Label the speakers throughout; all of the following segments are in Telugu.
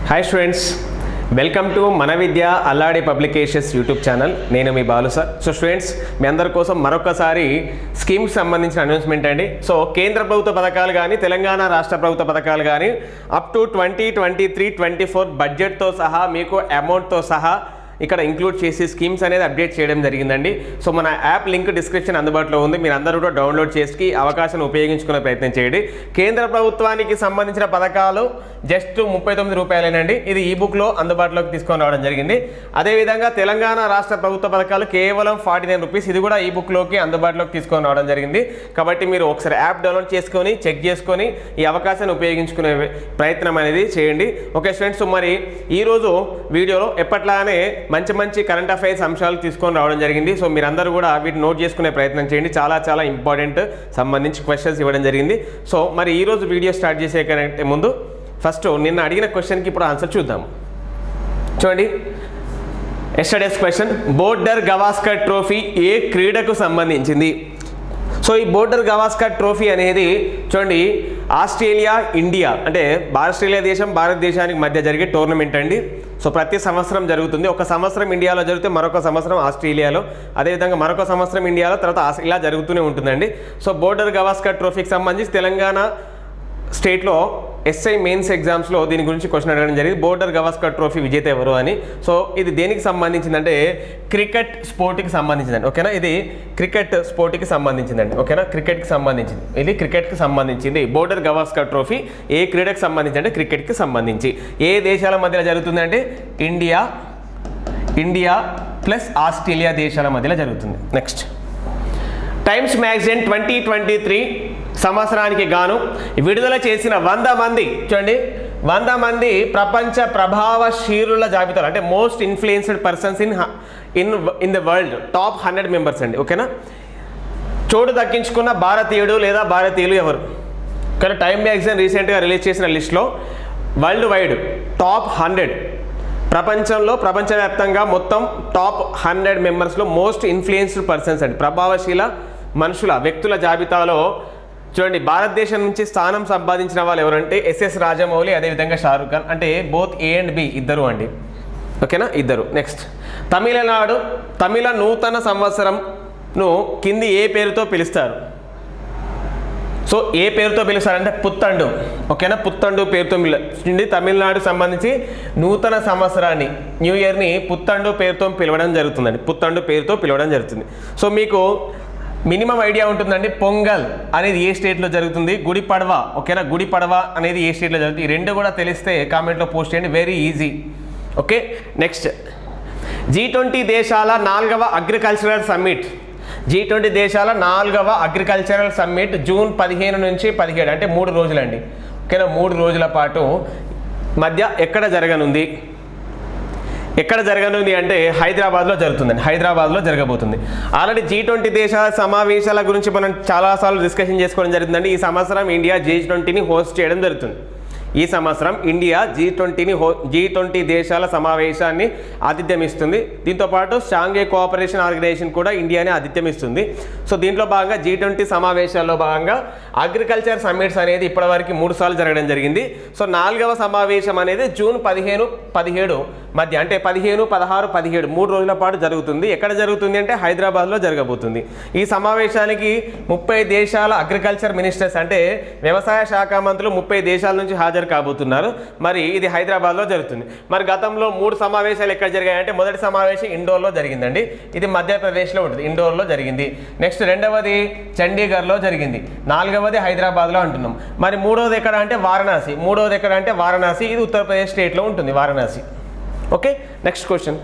Speaker 1: హాయ్ స్టూడెంట్స్ వెల్కమ్ టు మన Vidya Alladi publications YouTube channel నేను మీ బాలు సార్ సో స్టూడెంట్స్ మీ అందరి కోసం మరొకసారి స్కీమ్కి సంబంధించిన అనౌన్స్మెంట్ అండి సో కేంద్ర ప్రభుత్వ పథకాలు కానీ తెలంగాణ రాష్ట్ర ప్రభుత్వ పథకాలు కానీ up to twenty twenty three twenty four బడ్జెట్తో సహా మీకు అమౌంట్తో సహా ఇక్కడ ఇంక్లూడ్ చేసి స్కీమ్స్ అనేది అప్డేట్ చేయడం జరిగిందండి సో మన యాప్ లింక్ డిస్క్రిప్షన్ అందుబాటులో ఉంది మీరు అందరూ కూడా డౌన్లోడ్ చేసి అవకాశాన్ని ఉపయోగించుకునే ప్రయత్నం చేయండి కేంద్ర ప్రభుత్వానికి సంబంధించిన పథకాలు జస్ట్ ముప్పై తొమ్మిది రూపాయలేనండి ఇది ఈ బుక్లో అందుబాటులోకి తీసుకొని రావడం జరిగింది అదేవిధంగా తెలంగాణ రాష్ట్ర ప్రభుత్వ పథకాలు కేవలం ఫార్టీ నైన్ రూపీస్ ఇది కూడా ఈ బుక్లోకి అందుబాటులోకి తీసుకొని రావడం జరిగింది కాబట్టి మీరు ఒకసారి యాప్ డౌన్లోడ్ చేసుకొని చెక్ చేసుకొని ఈ అవకాశాన్ని ఉపయోగించుకునే ప్రయత్నం అనేది చేయండి ఓకే స్టూడెంట్స్ మరి ఈరోజు వీడియోలో ఎప్పట్లానే మంచి మంచి కరెంట్ అఫైర్స్ అంశాలు తీసుకొని రావడం జరిగింది సో మీరందరూ కూడా వీటిని నోట్ చేసుకునే ప్రయత్నం చేయండి చాలా చాలా ఇంపార్టెంట్ సంబంధించి క్వశ్చన్స్ ఇవ్వడం జరిగింది సో మరి ఈరోజు వీడియో స్టార్ట్ చేసే కంటే ముందు ఫస్ట్ నిన్న అడిగిన క్వశ్చన్కి ఇప్పుడు ఆన్సర్ చూద్దాం చూడండి yesterday's question Border Gavaskar trophy ఏ క్రీడకు సంబంధించింది సో ఈ బోర్డర్ గవాస్కర్ ట్రోఫీ అనేది చూడండి ఆస్ట్రేలియా ఇండియా అంటే ఆస్ట్రేలియా దేశం భారతదేశానికి మధ్య జరిగే టోర్నమెంట్ అండి సో ప్రతి సంవత్సరం జరుగుతుంది ఒక సంవత్సరం ఇండియాలో జరిగితే మరొక సంవత్సరం ఆస్ట్రేలియాలో అదేవిధంగా మరొక సంవత్సరం ఇండియాలో తర్వాత ఆస్- ఇలా జరుగుతూనే ఉంటుందండి సో బోర్డర్ గవాస్కర్ ట్రోఫీకి సంబంధించి తెలంగాణ స్టేట్లో ఎస్ఐ మెయిన్స్ ఎగ్జామ్స్లో దీని గురించి క్వశ్చన్ అడగడం జరిగింది బోర్డర్ గవాస్కర్ ట్రోఫీ విజేత ఎవరు అని సో ఇది దేనికి సంబంధించిందంటే క్రికెట్ స్పోర్ట్కి సంబంధించిందండి ఓకేనా ఇది క్రికెట్ స్పోర్ట్కి సంబంధించిందండి ఓకేనా క్రికెట్కి సంబంధించింది ఇది క్రికెట్కి సంబంధించింది బోర్డర్ గవాస్కర్ ట్రోఫీ ఏ క్రీడకు సంబంధించి అంటే క్రికెట్కి సంబంధించి ఏ దేశాల మధ్యలో జరుగుతుందంటే ఇండియా ఇండియా ప్లస్ ఆస్ట్రేలియా దేశాల మధ్యలో జరుగుతుంది next Times magazine twenty twenty three సంవత్సరానికి గాను విడుదల చేసిన వంద మంది చూడండి వంద మంది ప్రపంచ ప్రభావశీలుల జాబితాలో అంటే most influenced persons in in in the world top hundred members అండి ఓకేనా చోటు దక్కించుకున్న భారతీయుడు లేదా భారతీయులు ఎవరు కానీ టైమ్ మ్యాగజైన్ రీసెంట్గా రిలీజ్ చేసిన లిస్ట్లో వరల్డ్ వైడ్ టాప్ హండ్రెడ్ ప్రపంచంలో ప్రపంచవ్యాప్తంగా మొత్తం టాప్ హండ్రెడ్ మెంబర్స్లో మోస్ట్ ఇన్ఫ్లుయెన్స్డ్ పర్సన్స్ అండి ప్రభావశీల మనుషుల వ్యక్తుల జాబితాలో చూడండి భారతదేశం నుంచి స్థానం సంపాదించిన వాళ్ళు ఎవరంటే ఎస్ఎస్ రాజమౌళి అదేవిధంగా షారూఖ్ ఖాన్ అంటే బోత్ ఏ అండ్ బి ఇద్దరు అండి ఓకేనా ఇద్దరు నెక్స్ట్ తమిళనాడు తమిళ నూతన సంవత్సరంను కింది ఏ పేరుతో పిలుస్తారు సో ఏ పేరుతో పిలుస్తారంటే పుత్తండు ఓకేనా పుత్తండు పేరుతో పిలుస్తుంది తమిళనాడు సంబంధించి నూతన సంవత్సరాన్ని న్యూ ఇయర్ని పుత్తండు పేరుతో పిలవడం జరుగుతుందండి పుత్తండు పేరుతో పిలవడం జరుగుతుంది సో మీకు మినిమం ఐడియా ఉంటుందండి పొంగల్ అనేది ఏ స్టేట్లో జరుగుతుంది గుడి పడవ ఓకేనా గుడి పడవ అనేది ఏ స్టేట్లో జరుగుతుంది ఈ రెండు కూడా తెలిస్తే కామెంట్లో పోస్ట్ చేయండి very easy okay next G twenty దేశాల నాలుగవ అగ్రికల్చరల్ సమ్మిట్ జీ ట్వంటీ దేశాల నాలుగవ అగ్రికల్చరల్ సమ్మిట్ జూన్ పదిహేను నుంచి పదిహేడు అంటే మూడు రోజులండి ఓకేనా మూడు రోజుల పాటు మధ్య ఎక్కడ జరగనుంది ఎక్కడ జరగనుంది అంటే హైదరాబాద్లో జరుగుతుందండి హైదరాబాద్లో జరగబోతుంది ఆల్రెడీ జీ ట్వంటీ దేశాల సమావేశాల గురించి మనం చాలాసార్లు డిస్కషన్ చేసుకోవడం జరుగుతుందండి ఈ సంవత్సరం ఇండియా జీ ట్వంటీని హోస్ట్ చేయడం జరుగుతుంది ఈ సంవత్సరం ఇండియా జీ ట్వంటీని హో జీ ట్వంటీ దేశాల సమావేశాన్ని ఆతిథ్యం ఇస్తుంది దీంతోపాటు షాంఘై కోఆపరేషన్ ఆర్గనైజేషన్ కూడా ఇండియాని ఆతిథ్యం ఇస్తుంది సో దీంట్లో భాగంగా జీ ట్వంటీ సమావేశాల్లో భాగంగా అగ్రికల్చర్ సమ్మిట్స్ అనేది ఇప్పటివరకు మూడు సార్లు జరగడం జరిగింది సో నాలుగవ సమావేశం అనేది జూన్ పదిహేను పదిహేడు మధ్య అంటే పదిహేను పదహారు పదిహేడు మూడు రోజుల పాటు జరుగుతుంది ఎక్కడ జరుగుతుంది అంటే హైదరాబాద్లో జరగబోతుంది ఈ సమావేశానికి ముప్పై దేశాల అగ్రికల్చర్ మినిస్టర్స్ అంటే వ్యవసాయ శాఖ మంత్రులు ముప్పై దేశాల నుంచి హాజరు కాబోతున్నారు మరి ఇది హైదరాబాద్లో జరుగుతుంది మరి గతంలో మూడు సమావేశాలు ఎక్కడ జరిగాయంటే మొదటి సమావేశం ఇండోర్లో జరిగిందండి ఇది మధ్యప్రదేశ్లో ఉంటుంది ఇండోర్లో జరిగింది నెక్స్ట్ రెండవది చండీగఢ్లో జరిగింది నాలుగవది హైదరాబాద్లో అంటున్నాం మరి మూడవది ఎక్కడ అంటే వారణాసి మూడవది ఎక్కడ అంటే వారణాసి ఇది ఉత్తరప్రదేశ్ స్టేట్లో ఉంటుంది వారణాసి ఓకే నెక్స్ట్ క్వశ్చన్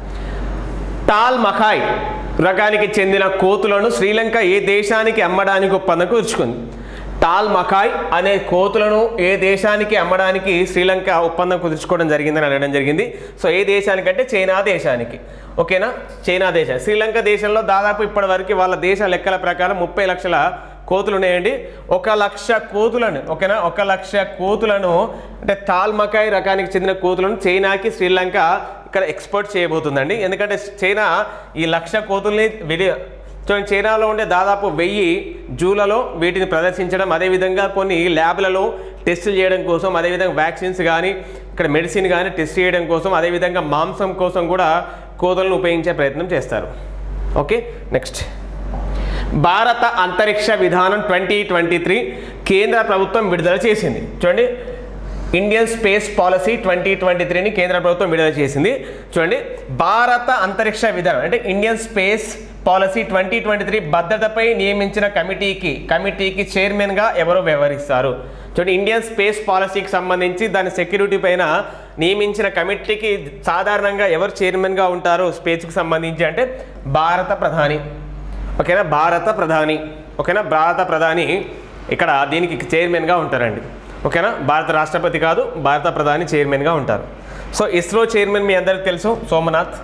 Speaker 1: టాల్ మఖాయ్ రకానికి చెందిన కోతులను శ్రీలంక ఏ దేశానికి అమ్మడానికి ఒప్పందం కుదుర్చుకుంది టాల్ మకాయ్ అనే కోతులను ఏ దేశానికి అమ్మడానికి శ్రీలంక ఒప్పందం కుదుర్చుకోవడం జరిగిందని అనడం జరిగింది సో ఏ దేశానికి అంటే చైనా దేశానికి ఓకేనా చైనా దేశం శ్రీలంక దేశంలో దాదాపు ఇప్పటి వరకు వాళ్ళ దేశ లెక్కల ప్రకారం ముప్పై లక్షల కోతులు ఉన్నాయండి ఒక లక్ష కోతులను ఓకేనా ఒక లక్ష కోతులను అంటే తాల్ మకాయ్ రకానికి చెందిన కోతులను చైనాకి శ్రీలంక ఇక్కడ ఎక్స్పోర్ట్ చేయబోతుందండి ఎందుకంటే చైనా ఈ లక్ష కోతుల్ని విడి చూడండి చైనాలో ఉండే దాదాపు వెయ్యి జూలలో వీటిని ప్రదర్శించడం అదేవిధంగా కొన్ని ల్యాబ్లలో టెస్టులు చేయడం కోసం అదేవిధంగా వ్యాక్సిన్స్ కానీ ఇక్కడ మెడిసిన్ కానీ టెస్ట్ చేయడం కోసం అదేవిధంగా మాంసం కోసం కూడా కోదలను ఉపయోగించే ప్రయత్నం చేస్తారు ఓకే నెక్స్ట్ భారత అంతరిక్ష విధానం ట్వంటీ ట్వంటీ త్రీ కేంద్ర ప్రభుత్వం విడుదల చేసింది చూడండి Indian space policy twenty twenty త్రీని కేంద్ర ప్రభుత్వం విడుదల చేసింది చూడండి భారత అంతరిక్ష విధానం అంటే Indian space policy twenty twenty three భద్రతపై నియమించిన కమిటీకి కమిటీకి చైర్మన్గా ఎవరు వ్యవహరిస్తారు చూడండి ఇండియన్ స్పేస్ పాలసీకి సంబంధించి దాని సెక్యూరిటీ పైన నియమించిన కమిటీకి సాధారణంగా ఎవరు చైర్మన్గా ఉంటారు స్పేస్కి సంబంధించి అంటే భారత ప్రధాని ఓకేనా భారత ప్రధాని ఓకేనా భారత ప్రధాని ఇక్కడ దీనికి చైర్మన్గా ఉంటారండి ఓకేనా భారత రాష్ట్రపతి కాదు భారత ప్రధాని చైర్మన్గా ఉంటారు సో ఇస్రో చైర్మన్ మీ అందరికి తెలుసు సోమనాథ్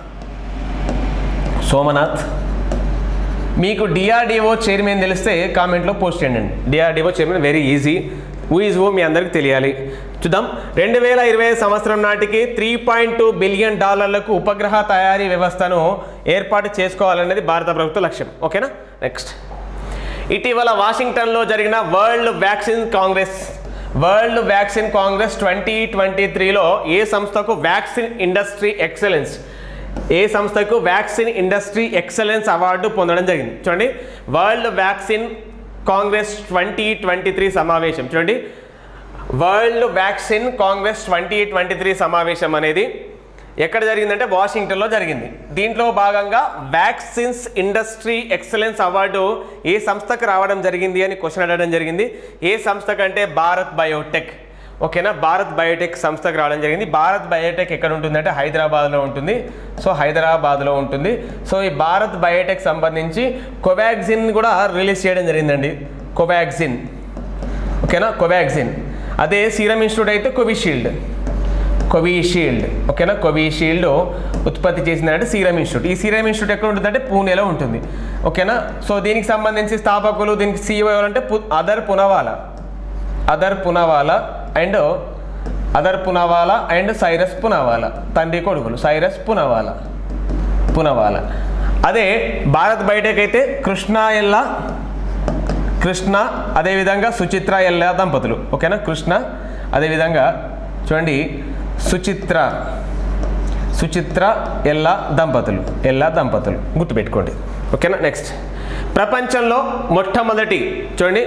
Speaker 1: సోమనాథ్ మీకు డిఆర్డిఓ చైర్మన్ తెలిస్తే కామెంట్లో పోస్ట్ చేయండి DRDO chairman very easy who is who మీ అందరికి తెలియాలి చూద్దాం రెండు వేల ఇరవై సంవత్సరం నాటికి త్రీ పాయింట్ టూ బిలియన్ డాలర్లకు ఉపగ్రహ తయారీ వ్యవస్థను ఏర్పాటు చేసుకోవాలనేది భారత ప్రభుత్వ లక్ష్యం ఓకేనా నెక్స్ట్ ఇటీవల వాషింగ్టన్లో జరిగిన World Vaccine Congress World Vaccine Congress twenty twenty త్రీలో ఏ సంస్థకు వ్యాక్సిన్ ఇండస్ట్రీ ఎక్సలెన్స్ ఏ సంస్థకు వ్యాక్సిన్ ఇండస్ట్రీ ఎక్సలెన్స్ అవార్డు పొందడం జరిగింది చూడండి World Vaccine Congress twenty twenty three సమావేశం చూడండి World Vaccine Congress twenty twenty three సమావేశం అనేది ఎక్కడ జరిగిందంటే వాషింగ్టన్లో జరిగింది దీంట్లో భాగంగా వ్యాక్సిన్స్ ఇండస్ట్రీ ఎక్సలెన్స్ అవార్డు ఏ సంస్థకు రావడం జరిగింది అని క్వశ్చన్ అడగడం జరిగింది ఏ సంస్థ కంటే భారత్ బయోటెక్ ఓకేనా భారత్ బయోటెక్ సంస్థకు రావడం జరిగింది భారత్ బయోటెక్ ఎక్కడ ఉంటుందంటే హైదరాబాద్లో ఉంటుంది సో హైదరాబాద్లో ఉంటుంది సో ఈ భారత్ బయోటెక్ సంబంధించి కోవాక్సిన్ కూడా రిలీజ్ చేయడం జరిగిందండి కోవాక్సిన్ ఓకేనా కోవాక్సిన్ అదే సీరం ఇన్స్టిట్యూట్ అయితే కోవిషీల్డ్ కోవిషీల్డ్ ఓకేనా కోవిషీల్డ్ ఉత్పత్తి చేసిందంటే సీరం ఇన్స్టిట్యూట్ ఈ సీరం ఇన్స్టిట్యూట్ ఎక్కడ ఉంటుందంటే పూణేలో ఉంటుంది ఓకేనా సో దీనికి సంబంధించి స్థాపకులు దీనికి సీఈఓ ఎవరంటే పు అదర్ పునవాలా అదర్ పునవాలా అండ్ అదర్ పునవాలా అండ్ సైరస్ పునవాలా తండ్రి కొడుకులు సైరస్ పునవాలా పునవాలా అదే భారత్ బయటకు అయితే కృష్ణ ఎల్లా కృష్ణ అదేవిధంగా సుచిత్ర ఎల్లా దంపతులు ఓకేనా కృష్ణ అదేవిధంగా చూడండి సుచిత్ర సుచిత్ర ఎల్లా దంపతులు ఎల్లా దంపతులు గుర్తుపెట్టుకోండి ఓకేనా నెక్స్ట్ ప్రపంచంలో మొట్టమొదటి చూడండి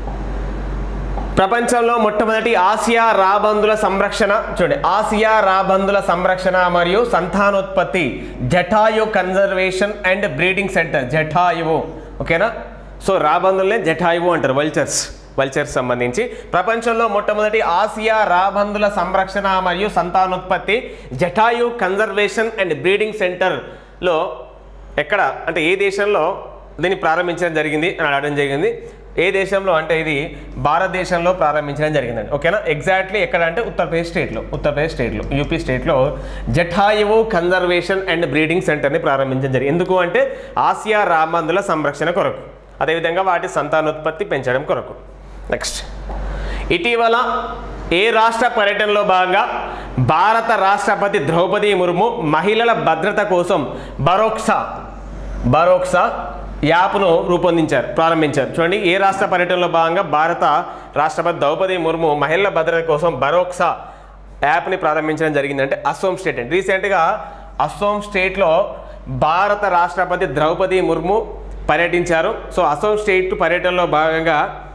Speaker 1: ప్రపంచంలో మొట్టమొదటి ఆసియా రాబందుల సంరక్షణ చూడండి ఆసియా రాబందుల సంరక్షణ మరియు సంతానోత్పత్తి Jatayu conservation and breeding centre జటాయువు ఓకేనా సో రాబందులనే జటాయువు అంటారు వల్చర్స్ వల్చర్స్ సంబంధించి ప్రపంచంలో మొట్టమొదటి ఆసియా రాబందుల సంరక్షణ మరియు సంతానోత్పత్తి జటాయు కన్జర్వేషన్ అండ్ బ్రీడింగ్ సెంటర్లో ఎక్కడ అంటే ఏ దేశంలో దీన్ని ప్రారంభించడం జరిగింది అని అడగడం జరిగింది ఏ దేశంలో అంటే ఇది భారతదేశంలో ప్రారంభించడం జరిగిందండి ఓకేనా ఎగ్జాక్ట్లీ ఎక్కడ అంటే ఉత్తరప్రదేశ్ స్టేట్లో ఉత్తరప్రదేశ్ స్టేట్లో యూపీ స్టేట్లో జఠాయువు కన్జర్వేషన్ అండ్ బ్రీడింగ్ సెంటర్ని ప్రారంభించడం జరిగింది ఎందుకు అంటే ఆసియా రామందుల సంరక్షణ కొరకు అదేవిధంగా వాటి సంతానోత్పత్తి పెంచడం కొరకు నెక్స్ట్ ఇటీవల ఏ రాష్ట్ర పర్యటనలో భాగంగా భారత రాష్ట్రపతి ద్రౌపది ముర్ము మహిళల భద్రత కోసం బరోక్సా బరోక్సా యాప్ను రూపొందించారు ప్రారంభించారు చూడండి ఏ రాష్ట్ర పర్యటనలో భాగంగా భారత రాష్ట్రపతి ద్రౌపది ముర్ము మహిళల భద్రత కోసం బరోక్సా యాప్ని ప్రారంభించడం జరిగింది అంటే అస్సోం స్టేట్ అండి రీసెంట్గా అస్సోం స్టేట్లో భారత రాష్ట్రపతి ద్రౌపది ముర్ము పర్యటించారు సో అస్సోం స్టేట్ పర్యటనలో భాగంగా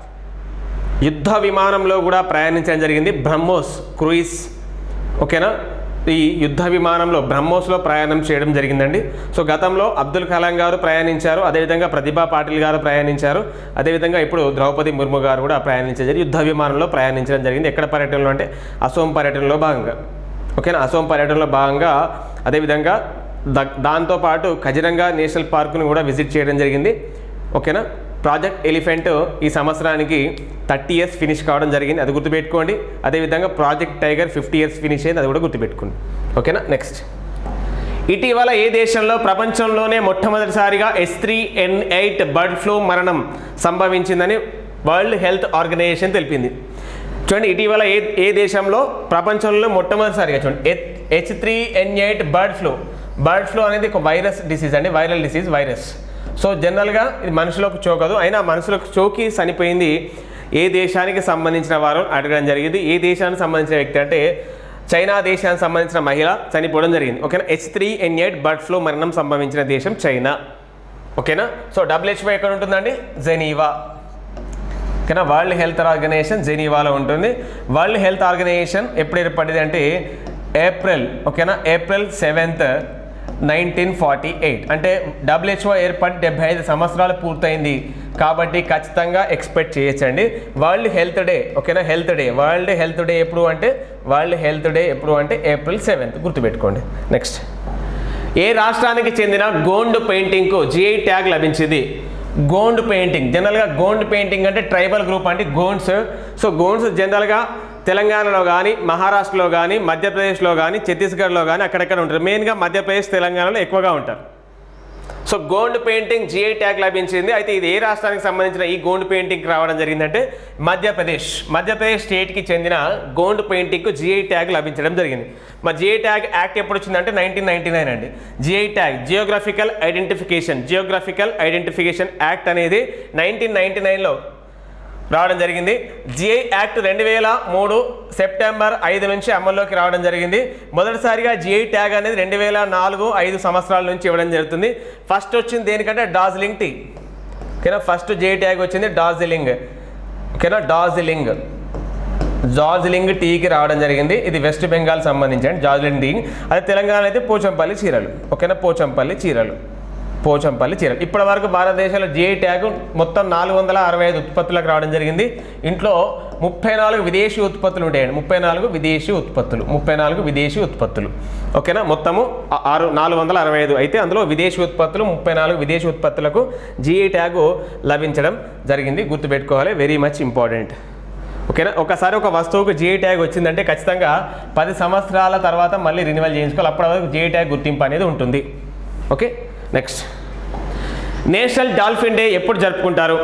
Speaker 1: యుద్ధ విమానంలో కూడా ప్రయాణించడం జరిగింది బ్రహ్మోస్ క్రూయిస్ ఓకేనా ఈ యుద్ధ విమానంలో బ్రహ్మోస్లో ప్రయాణం చేయడం జరిగిందండి సో గతంలో అబ్దుల్ కలాం గారు ప్రయాణించారు అదేవిధంగా ప్రతిభా పాటిల్ గారు ప్రయాణించారు అదేవిధంగా ఇప్పుడు ద్రౌపది ముర్ము గారు కూడా ప్రయాణించడం జరిగింది యుద్ధ విమానంలో ప్రయాణించడం జరిగింది ఎక్కడ పర్యటనలో అంటే అసోం పర్యటనలో భాగంగా ఓకేనా అసోం పర్యటనలో భాగంగా అదేవిధంగా ద దాంతోపాటు కజిరంగా నేషనల్ పార్కును కూడా విజిట్ చేయడం జరిగింది ఓకేనా ప్రాజెక్ట్ ఎలిఫెంట్ ఈ సంవత్సరానికి థర్టీ ఇయర్స్ ఫినిష్ కావడం జరిగింది అది గుర్తుపెట్టుకోండి అదేవిధంగా project tiger fifty years finish అయింది అది కూడా గుర్తుపెట్టుకోండి ఓకేనా నెక్స్ట్ ఇటీవల ఏ దేశంలో ప్రపంచంలోనే మొట్టమొదటిసారిగా S three N eight bird flu మరణం సంభవించిందని వరల్డ్ హెల్త్ ఆర్గనైజేషన్ తెలిపింది చూడండి ఇటీవల ఏ ఏ దేశంలో ప్రపంచంలో మొట్టమొదటిసారిగా చూడండి H three N eight bird flu bird flu అనేది ఒక వైరస్ డిసీజ్ అండి వైరల్ డిసీజ్ వైరస్ సో జనరల్గా ఇది మనుషులకు చోకదు అయినా మనుషులకు చోకి చనిపోయింది ఏ దేశానికి సంబంధించిన వారు అడగడం జరిగింది ఏ దేశానికి సంబంధించిన వ్యక్తి అంటే చైనా దేశానికి సంబంధించిన మహిళ చనిపోవడం జరిగింది ఓకేనా H three N eight bird flu మరణం సంభవించిన దేశం చైనా ఓకేనా సో డబ్ల్యూహెచ్ఓ ఎక్కడ ఉంటుందండి జెనీవా ఓకేనా వరల్డ్ హెల్త్ ఆర్గనైజేషన్ జెనీవాలో ఉంటుంది వరల్డ్ హెల్త్ ఆర్గనైజేషన్ ఎప్పుడు ఏర్పడింది అంటే ఏప్రిల్ ఓకేనా April seventh nineteen forty eight అంటే డబ్ల్యూహెచ్ఓ ఏర్పడి డెబ్బై ఐదు సంవత్సరాలు పూర్తయింది కాబట్టి ఖచ్చితంగా ఎక్స్పెక్ట్ చేయొచ్చండి వరల్డ్ హెల్త్ డే ఓకేనా health day world health day ఎప్పుడు అంటే వరల్డ్ హెల్త్ డే ఎప్పుడు అంటే ఏప్రిల్ సెవెంత్ గుర్తుపెట్టుకోండి నెక్స్ట్ ఏ రాష్ట్రానికి చెందిన గోండ్ పెయింటింగ్కు జిఐ ట్యాగ్ లభించింది గోండ్ పెయింటింగ్ జనరల్గా గోండ్ పెయింటింగ్ అంటే ట్రైబల్ గ్రూప్ అంటే గోండ్స్ సో గోండ్స్ జనరల్గా తెలంగాణలో కానీ మహారాష్ట్రలో కానీ మధ్యప్రదేశ్లో కానీ ఛత్తీస్గఢ్లో కానీ అక్కడక్కడ ఉంటారు మెయిన్గా మధ్యప్రదేశ్ తెలంగాణలో ఎక్కువగా ఉంటారు so gold painting GI tag లభించింది అయితే ఇది ఏ రాష్ట్రానికి సంబంధించిన ఈ గోల్డ్ పెయింటింగ్ రావడం జరిగిందంటే మధ్యప్రదేశ్ మధ్యప్రదేశ్ స్టేట్కి చెందిన గోల్డ్ పెయింటింగ్కు జిఐ ట్యాగ్ లభించడం జరిగింది మరి జిఐ ట్యాగ్ యాక్ట్ ఎప్పుడు వచ్చిందంటే నైన్టీన్ నైన్టీ నైన్ అండి GI tag geographical identification geographical identification act అనేది నైన్టీన్ నైన్టీ నైన్లో రావడం జరిగింది జిఐ యాక్ట్ రెండు వేల మూడు సెప్టెంబర్ ఐదు నుంచి అమల్లోకి రావడం జరిగింది మొదటిసారిగా జిఐ ట్యాగ్ అనేది రెండు వేల నాలుగు ఐదు సంవత్సరాల నుంచి ఇవ్వడం జరుగుతుంది ఫస్ట్ వచ్చింది దేనికంటే డార్జిలింగ్ టీ ఓకేనా ఫస్ట్ జిఐ ట్యాగ్ వచ్చింది డార్జిలింగ్ ఓకేనా డార్జిలింగ్ జార్జిలింగ్ టీకి రావడం జరిగింది ఇది వెస్ట్ బెంగాల్ సంబంధించి జార్జిలింగ్ టీ అదే తెలంగాణ అయితే పోచంపల్లి చీరలు ఓకేనా పోచంపల్లి చీరలు పోచంపల్లి చీరలు ఇప్పటి వరకు భారతదేశంలో జిఐ ట్యాగ్ మొత్తం నాలుగు వందల అరవై ఐదు ఉత్పత్తులకు రావడం జరిగింది ఇంట్లో ముప్పై నాలుగు విదేశీ ఉత్పత్తులు ఉంటాయండి ముప్పై నాలుగు విదేశీ ఉత్పత్తులు ముప్పై నాలుగు విదేశీ ఉత్పత్తులు ఓకేనా మొత్తము ఆ- ఆరు నాలుగు వందల అరవై ఐదు అయితే అందులో విదేశీ ఉత్పత్తులు ముప్పై నాలుగు విదేశీ ఉత్పత్తులకు జిఐ ట్యాగు లభించడం జరిగింది గుర్తుపెట్టుకోవాలి వెరీ మచ్ ఇంపార్టెంట్ ఓకేనా ఒకసారి ఒక వస్తువుకు జిఐ ట్యాగ్ వచ్చిందంటే ఖచ్చితంగా పది సంవత్సరాల తర్వాత మళ్ళీ రినివల్ చేయించుకోవాలి అప్పటి వరకు జిఐ ట్యాగ్ గుర్తింపు అనేది ఉంటుంది okay next national dolphin day ఎప్పుడు జరుపుకుంటారు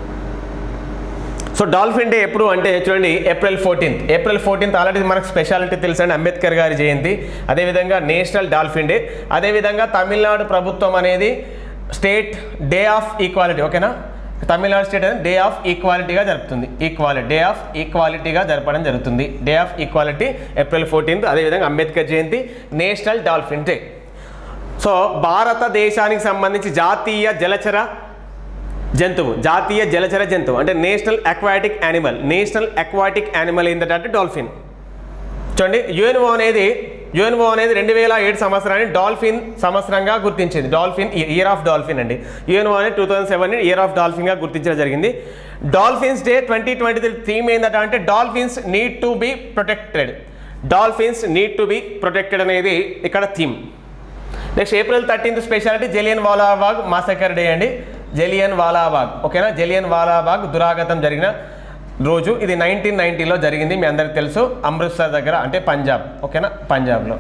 Speaker 1: సో డాల్ఫిన్ డే ఎప్పుడు అంటే చూడండి April fourteenth April fourteenth already మనకు స్పెషాలిటీ తెలుసండి అంబేద్కర్ గారి జయంతి అదేవిధంగా నేషనల్ డాల్ఫిన్ డే అదేవిధంగా తమిళనాడు ప్రభుత్వం అనేది స్టేట్ డే ఆఫ్ ఈక్వాలిటీ ఓకేనా తమిళనాడు స్టేట్ అనేది డే ఆఫ్ ఈక్వాలిటీగా జరుపుతుంది ఈక్వాలిటీ డే ఆఫ్ ఈక్వాలిటీగా జరపడం జరుగుతుంది day of equality April fourteenth అదేవిధంగా Ambedkar Jayanti national dolphin day so భారతదేశానికి సంబంధించి జాతీయ జలచర జంతువు జాతీయ జలచర జంతువు అంటే national aquatic animal national aquatic animal ఏంటంటే డాల్ఫిన్ చూడండి యుఎన్ఓ అనేది యుఎన్ఓ అనేది రెండు వేల ఏడు సంవత్సరాన్ని డాల్ఫిన్ సంవత్సరంగా గుర్తించింది డాల్ఫిన్ ఇయర్ ఆఫ్ డాల్ఫిన్ అండి యుఎన్ఓ అనేది two thousand seven year of డాల్ఫిన్గా గుర్తించడం జరిగింది dolphins day twenty twenty three theme ఏంటంటే అంటే dolphins need to be protected dolphins need to be protected అనేది ఇక్కడ theme next April thirteenth speciality Jallian Walabagh massacre day అండి జలియన్ వాలాబాగ్ ఓకేనా జలియన్ వాలాబాగ్ దురాగతం జరిగిన రోజు ఇది నైన్టీన్ నైన్టీలో జరిగింది మీ అందరికి తెలుసు అమృత్సర్ దగ్గర అంటే పంజాబ్ ఓకేనా పంజాబ్లో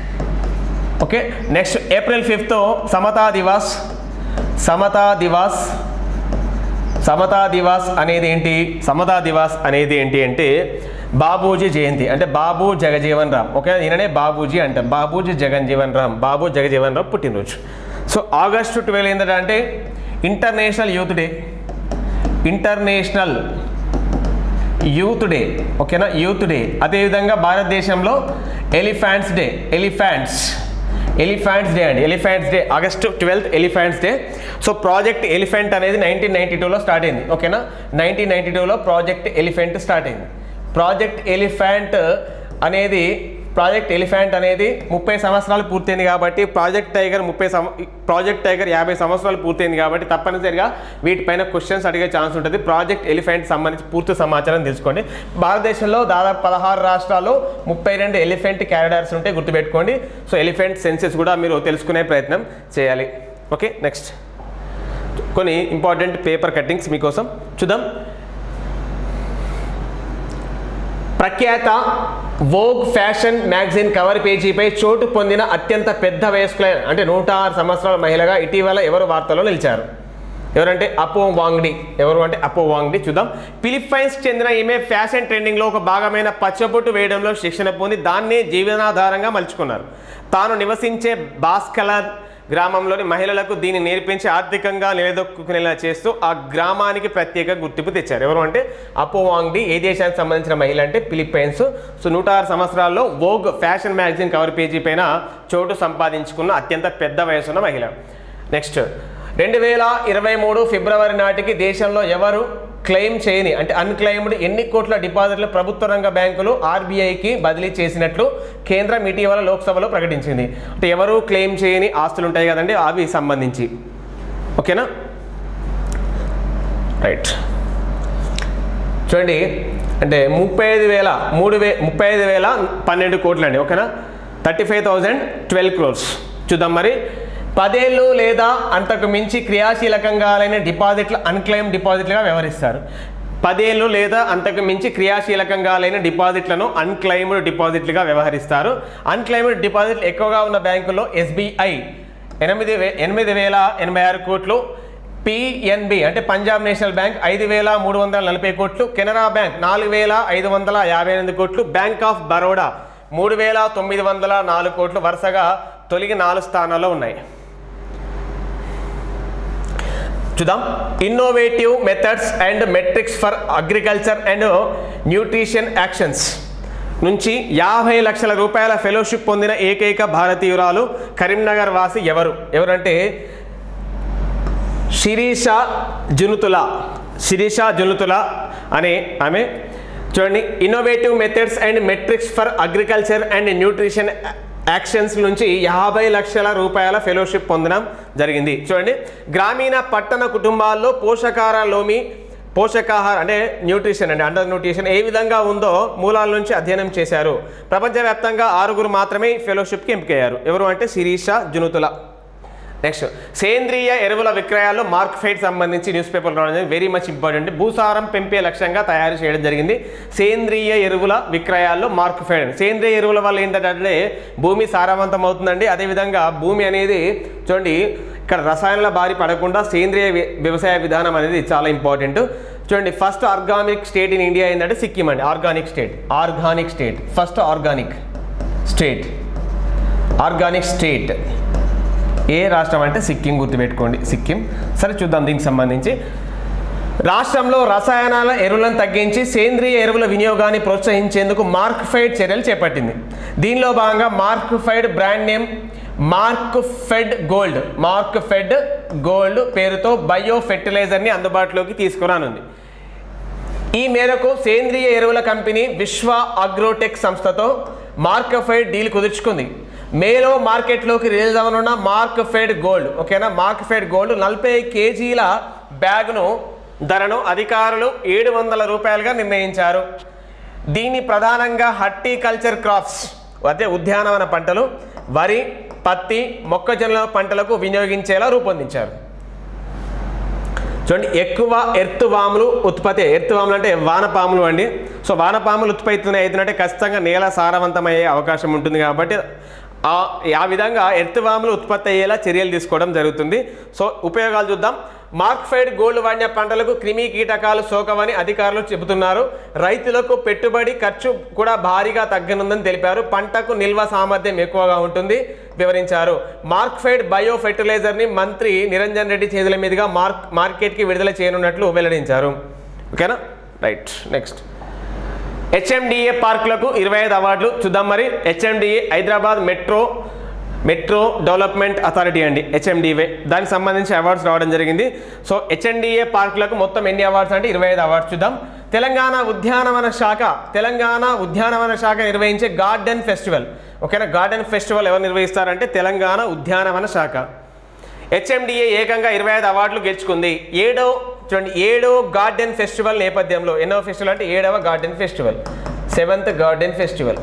Speaker 1: okay next April fifth Samata Diwas Samata Diwas Samata Diwas అనేది ఏంటి సమతా దివాస్ అనేది ఏంటి అంటే బాబూజీ జయంతి అంటే బాబు జగజీవన్ రామ్ ఓకే ఈయననే బాబూజీ అంటాం బాబూజీ జగన్జీవన్ రామ్ బాబు జగజీవన్ రామ్ పుట్టినరోజు సో ఆగస్టు ట్వెల్వ్ ఏంటంటే international youth day international youth day ఓకేనా యూత్ డే అదేవిధంగా భారతదేశంలో elephants day elephants elephants day అండి elephants day August twelfth elephants day so project elephant అనేది నైన్టీన్ నైన్టీ టూలో స్టార్ట్ అయింది ఓకేనా నైన్టీన్ నైన్టీ టూలో ప్రాజెక్ట్ ఎలిఫెంట్ స్టార్ట్ అయింది ప్రాజెక్ట్ ఎలిఫెంట్ అనేది ప్రాజెక్ట్ ఎలిఫెంట్ అనేది ముప్పై సంవత్సరాలు పూర్తయింది కాబట్టి ప్రాజెక్ట్ టైగర్ ముప్పై సం ప్రాజెక్ట్ టైగర్ యాభై సంవత్సరాలు పూర్తయింది కాబట్టి తప్పనిసరిగా వీటిపైన క్వశ్చన్స్ అడిగే ఛాన్స్ ఉంటుంది ప్రాజెక్ట్ ఎలిఫెంట్ సంబంధించి పూర్తి సమాచారం తెలుసుకోండి భారతదేశంలో దాదాపు పదహారు రాష్ట్రాల్లో ముప్పై రెండు ఎలిఫెంట్ క్యారిడార్స్ ఉంటే గుర్తుపెట్టుకోండి సో ఎలిఫెంట్ సెన్సెస్ కూడా మీరు తెలుసుకునే ప్రయత్నం చేయాలి ఓకే నెక్స్ట్ కొన్ని ఇంపార్టెంట్ పేపర్ కట్టింగ్స్ మీకోసం చూద్దాం ప్రఖ్యాత వోగ్ ఫ్యాషన్ మ్యాగజైన్ కవర్ పేజీపై చోటు పొందిన అత్యంత పెద్ద వయస్కులైన అంటే నూట ఆరు సంవత్సరాల మహిళగా ఇటీవల ఎవరు వార్తల్లో నిలిచారు ఎవరంటే అపో వాంగ్డి ఎవరు అంటే అపో వాంగ్డి చూద్దాం ఫిలిప్పైన్స్ చెందిన ఈమె ఫ్యాషన్ ట్రెండింగ్లో ఒక భాగమైన పచ్చబొట్టు వేయడంలో శిక్షణ పొంది దాన్నే జీవనాధారంగా మలుచుకున్నారు తాను నివసించే బాస్కలర్ గ్రామంలోని మహిళలకు దీన్ని నేర్పించి ఆర్థికంగా నిలదొక్కునేలా చేస్తూ ఆ గ్రామానికి ప్రత్యేక గుర్తింపు తెచ్చారు ఎవరు అంటే అపో వాంగ్డి ఏ దేశానికి సంబంధించిన మహిళ అంటే ఫిలిప్పైన్స్ సో నూట ఆరు సంవత్సరాల్లో Vogue fashion magazine cover page పైన చోటు సంపాదించుకున్న అత్యంత పెద్ద వయసున్న మహిళ నెక్స్ట్ రెండు వేల ఇరవై మూడు ఫిబ్రవరి నాటికి దేశంలో ఎవరు క్లెయిమ్ చేయని అంటే అన్క్లెయిమ్డ్ ఎన్ని కోట్ల డిపాజిట్లు ప్రభుత్వ రంగ బ్యాంకులు ఆర్బీఐకి బదిలీ చేసినట్లు కేంద్రం ఇటీవల లోక్సభలో ప్రకటించింది అంటే ఎవరు క్లెయిమ్ చేయని ఆస్తులు ఉంటాయి కదండి అవి సంబంధించి ఓకేనా రైట్ చూడండి అంటే ముప్పై ఐదు వేల మూడు వే ముప్పై ఐదు వేల పన్నెండు కోట్లు అండి ఓకేనా thirty five thousand twelve crores చూద్దాం మరి పదేళ్ళు లేదా అంతకు మించి క్రియాశీలకంగా లేని డిపాజిట్లు అన్క్లెయిమ్ డిపాజిట్లుగా వ్యవహరిస్తారు పదేళ్ళు లేదా అంతకు మించి క్రియాశీలకంగా లేని డిపాజిట్లను అన్క్లెయిమ్డ్ డిపాజిట్లుగా వ్యవహరిస్తారు అన్క్లెయిమ్డ్ డిపాజిట్లు ఎక్కువగా ఉన్న బ్యాంకుల్లో ఎస్బీఐ ఎనిమిది వే ఎనిమిది వేల ఎనభై ఆరు కోట్లు పిఎన్బి అంటే పంజాబ్ నేషనల్ బ్యాంక్ ఐదు వేల మూడు వందల నలభై కోట్లు కెనరా బ్యాంక్ నాలుగు వేల ఐదు వందల యాభై ఎనిమిది కోట్లు బ్యాంక్ ఆఫ్ బరోడా మూడు వేల తొమ్మిది వందల నాలుగు కోట్లు వరుసగా తొలగి నాలుగు స్థానాల్లో ఉన్నాయి చూద్దాం innovative methods and metrics for agriculture and nutrition actions నుంచి యాభై లక్షల రూపాయల ఫెలోషిప్ పొందిన ఏకైక భారతీయురాలు కరీంనగర్ వాసి ఎవరు ఎవరంటే శిరీష జునుతుల శిరీష జునుతుల అనే ఆమె చూడండి innovative methods and metrics for agriculture and nutrition actions నుంచి యాభై లక్షల రూపాయల ఫెలోషిప్ పొందడం జరిగింది చూడండి గ్రామీణ పట్టణ కుటుంబాల్లో పోషకాహార లోమి పోషకాహార అంటే న్యూట్రిషన్ అంటే అండర్ న్యూట్రిషన్ ఏ విధంగా ఉందో మూలాల నుంచి అధ్యయనం చేశారు ప్రపంచవ్యాప్తంగా ఆరుగురు మాత్రమే ఈ ఫెలోషిప్కి ఎంపికయ్యారు ఎవరు అంటే శిరీష జునుతుల నెక్స్ట్ సేంద్రియ ఎరువుల విక్రయాల్లో మార్క్ ఫైట్ సంబంధించి న్యూస్ పేపర్లో రావడం వెరీ మచ్ ఇంపార్టెంట్ భూసారం పెంపే లక్ష్యంగా తయారు చేయడం జరిగింది సేంద్రియ ఎరువుల విక్రయాల్లో మార్క్ ఫైడ్ సేంద్రియ ఎరువుల వల్ల ఏంటంటే భూమి సారవంతం అవుతుందండి అదేవిధంగా భూమి అనేది చూడండి ఇక్కడ రసాయనాల బారి పడకుండా సేంద్రియ వ్య- వ్యవసాయ విధానం అనేది చాలా ఇంపార్టెంట్ చూడండి first organic state in India ఏంటంటే సిక్కిం అండి organic state organic state first organic state organic state ఏ రాష్ట్రం అంటే సిక్కిం గుర్తుపెట్టుకోండి సిక్కిం సరే చూద్దాం దీనికి సంబంధించి రాష్ట్రంలో రసాయనాల ఎరువులను తగ్గించి సేంద్రియ ఎరువుల వినియోగాన్ని ప్రోత్సహించేందుకు మార్క్ ఫైడ్ చర్యలు చేపట్టింది దీనిలో భాగంగా Markfed brand name Markfed gold Markfed gold పేరుతో బయో ఫెర్టిలైజర్ని అందుబాటులోకి తీసుకురానుంది ఈ మేరకు సేంద్రియ ఎరువుల కంపెనీ విశ్వ అగ్రోటెక్ సంస్థతో మార్కఫైడ్ డీల్ కుదుర్చుకుంది మేలో మార్కెట్లోకి రిలీజ్ అవ్వనున్న మార్కఫైడ్ గోల్డ్ ఓకేనా మార్కఫైడ్ గోల్డ్ నలభై కేజీల బ్యాగ్ను ధరను అధికారులు ఏడు వందల రూపాయలుగా నిర్ణయించారు దీన్ని ప్రధానంగా హార్టికల్చర్ క్రాప్స్ అదే ఉద్యానవన పంటలు వరి పత్తి మొక్కజొన్న పంటలకు వినియోగించేలా రూపొందించారు చూడండి ఎక్కువ ఎర్తువాములు ఉత్పత్తి ఎర్తువాములు అంటే వానపాములు అండి సో వానపాములు ఉత్పత్తి అవుతుందంటే ఖచ్చితంగా నేల సారవంతమయ్యే అవకాశం ఉంటుంది కాబట్టి ఆ ఆ విధంగా ఎర్తువాములు ఉత్పత్తి అయ్యేలా చర్యలు తీసుకోవడం జరుగుతుంది సో ఉపయోగాలు చూద్దాం మార్క్ఫైడ్ గోల్డ్ వాడిన పంటలకు క్రిమి కీటకాలు సోకవని అధికారులు చెబుతున్నారు రైతులకు పెట్టుబడి ఖర్చు కూడా భారీగా తగ్గనుందని తెలిపారు పంటకు నిల్వ సామర్థ్యం ఎక్కువగా ఉంటుంది వివరించారు మార్క్ఫైడ్ బయో ఫెర్టిలైజర్ని మంత్రి నిరంజన్ రెడ్డి చేతుల మీదుగా మార్క్ మార్కెట్కి విడుదల చేయనున్నట్లు వెల్లడించారు ఓకేనా రైట్ నెక్స్ట్ హెచ్ఎండిఏ పార్కులకు ఇరవై ఐదు అవార్డులు చూద్దాం మరి HMDA Hyderabad metro metro development authority అండి హెచ్ఎండిఏ దానికి సంబంధించి అవార్డ్స్ రావడం జరిగింది సో హెచ్ఎండిఏ పార్కులకు మొత్తం ఎన్ని అవార్డ్స్ అంటే ఇరవై ఐదు అవార్డ్స్ చూద్దాం తెలంగాణ ఉద్యానవన శాఖ తెలంగాణ ఉద్యానవన శాఖ నిర్వహించే గార్డెన్ ఫెస్టివల్ ఓకేనా గార్డెన్ ఫెస్టివల్ ఎవరు నిర్వహిస్తారంటే తెలంగాణ ఉద్యానవన శాఖ హెచ్ఎండిఏ ఏకంగా ఇరవై ఐదు అవార్డులు గెలుచుకుంది ఏడో చూడండి ఏడో గార్డెన్ ఫెస్టివల్ నేపథ్యంలో ఎన్నో ఫెస్టివల్ అంటే ఏడవ garden festival seventh garden festival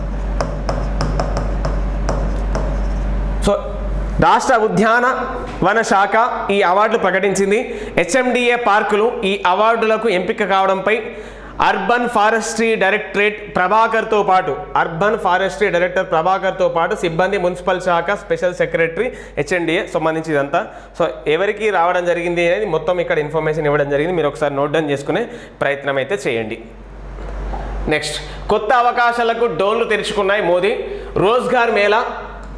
Speaker 1: so రాష్ట్ర ఉద్యాన వన శాఖ ఈ అవార్డులు ప్రకటించింది హెచ్ఎండిఏ పార్కులు ఈ అవార్డులకు ఎంపిక కావడంపై అర్బన్ ఫారెస్ట్రీ డైరెక్టరేట్ ప్రభాకర్తో పాటు అర్బన్ ఫారెస్ట్రీ డైరెక్టర్ ప్రభాకర్తో పాటు సిబ్బంది మున్సిపల్ శాఖ స్పెషల్ సెక్రటరీ హెచ్ఎండిఏ సంబంధించి ఇదంతా సో ఎవరికి రావడం జరిగింది అనేది మొత్తం ఇక్కడ ఇన్ఫర్మేషన్ ఇవ్వడం జరిగింది మీరు ఒకసారి నోట్ డౌన్ చేసుకునే ప్రయత్నం అయితే చేయండి నెక్స్ట్ కొత్త అవకాశాలకు డోర్లు తెరుచుకున్నాయి మోదీ రోజ్గార్ మేళా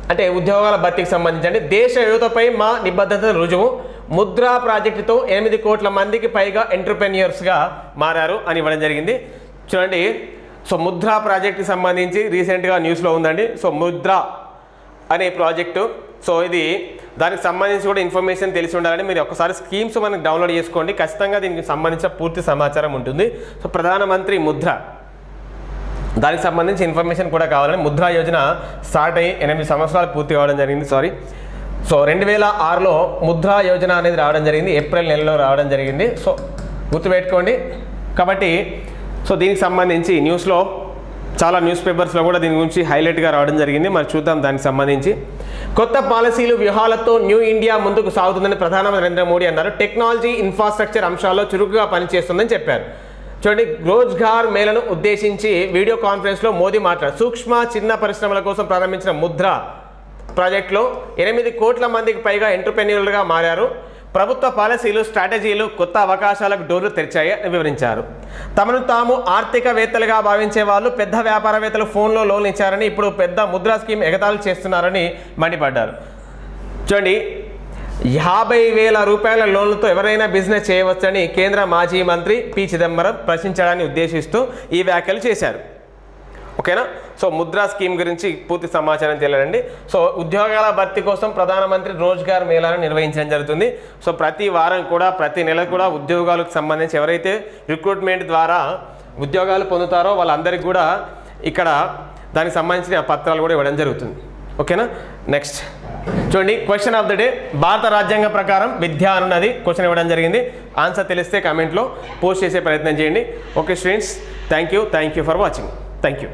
Speaker 1: అంటే ఉద్యోగాల భర్తీకి సంబంధించి అంటే దేశ యువతపై మా నిబద్ధత రుజువు ముద్రా ప్రాజెక్టుతో ఎనిమిది కోట్ల మందికి పైగా ఎంటర్ప్రెన్యూర్స్గా మారారు అని ఇవ్వడం జరిగింది చూడండి సో ముద్రా ప్రాజెక్ట్కి సంబంధించి రీసెంట్గా న్యూస్లో ఉందండి సో ముద్రా అనే ప్రాజెక్టు సో ఇది దానికి సంబంధించి కూడా ఇన్ఫర్మేషన్ తెలిసి ఉండాలని మీరు ఒకసారి స్కీమ్స్ మనకి డౌన్లోడ్ చేసుకోండి ఖచ్చితంగా దీనికి సంబంధించిన పూర్తి సమాచారం ఉంటుంది సో ప్రధానమంత్రి ముద్ర దానికి సంబంధించి ఇన్ఫర్మేషన్ కూడా కావాలని ముద్రా యోజన స్టార్ట్ అయ్యి ఎనిమిది సంవత్సరాలు పూర్తి కావడం జరిగింది సారీ సో రెండు వేల ఆరులో ముద్రా యోజన అనేది రావడం జరిగింది ఏప్రిల్ నెలలో రావడం జరిగింది సో గుర్తుపెట్టుకోండి కాబట్టి సో దీనికి సంబంధించి న్యూస్లో చాలా న్యూస్ పేపర్స్లో కూడా దీని గురించి హైలైట్గా రావడం జరిగింది మరి చూద్దాం దానికి సంబంధించి కొత్త పాలసీలు వ్యూహాలతో న్యూ ఇండియా ముందుకు సాగుతుందని ప్రధానమంత్రి నరేంద్ర మోడీ అన్నారు టెక్నాలజీ ఇన్ఫ్రాస్ట్రక్చర్ అంశాల్లో చురుకుగా పనిచేస్తుందని చెప్పారు చూడండి రోజ్గార్ మేళను ఉద్దేశించి వీడియో కాన్ఫరెన్స్లో మోదీ మాట్లాడారు సూక్ష్మ చిన్న పరిశ్రమల కోసం ప్రారంభించిన ముద్ర ప్రాజెక్టులో ఎనిమిది కోట్ల మందికి పైగా ఎంటర్ప్రెన్యూర్లుగా మారారు ప్రభుత్వ పాలసీలు స్ట్రాటజీలు కొత్త అవకాశాలకు డోర్లు తెరిచాయి అని వివరించారు తమను తాము ఆర్థికవేత్తలుగా భావించే వాళ్ళు పెద్ద వ్యాపారవేత్తలు ఫోన్లో లోన్ ఇచ్చారని ఇప్పుడు పెద్ద ముద్రా స్కీమ్ ఎగతాళి చేస్తున్నారని మండిపడ్డారు చూడండి యాభై వేల రూపాయల లోన్లతో ఎవరైనా బిజినెస్ చేయవచ్చని కేంద్ర మాజీ మంత్రి పి చిదంబరం ప్రశ్నించడాన్ని ఉద్దేశిస్తూ ఈ వ్యాఖ్యలు చేశారు ఓకేనా సో ముద్రా స్కీమ్ గురించి పూర్తి సమాచారం తెలియాలండి సో ఉద్యోగాల భర్తీ కోసం ప్రధానమంత్రి రోజ్గార్ మేళాను నిర్వహించడం జరుగుతుంది సో ప్రతి వారం కూడా ప్రతి నెల కూడా ఉద్యోగాలకు సంబంధించి ఎవరైతే రిక్రూట్మెంట్ ద్వారా ఉద్యోగాలు పొందుతారో వాళ్ళందరికీ కూడా ఇక్కడ దానికి సంబంధించిన పత్రాలు కూడా ఇవ్వడం జరుగుతుంది ఓకేనా నెక్స్ట్ చూడండి క్వశ్చన్ ఆఫ్ ద డే భారత రాజ్యాంగం ప్రకారం విద్య అన్నది క్వశ్చన్ ఇవ్వడం జరిగింది ఆన్సర్ తెలిస్తే కామెంట్లో పోస్ట్ చేసే ప్రయత్నం చేయండి okay students thank you thank you for watching thank you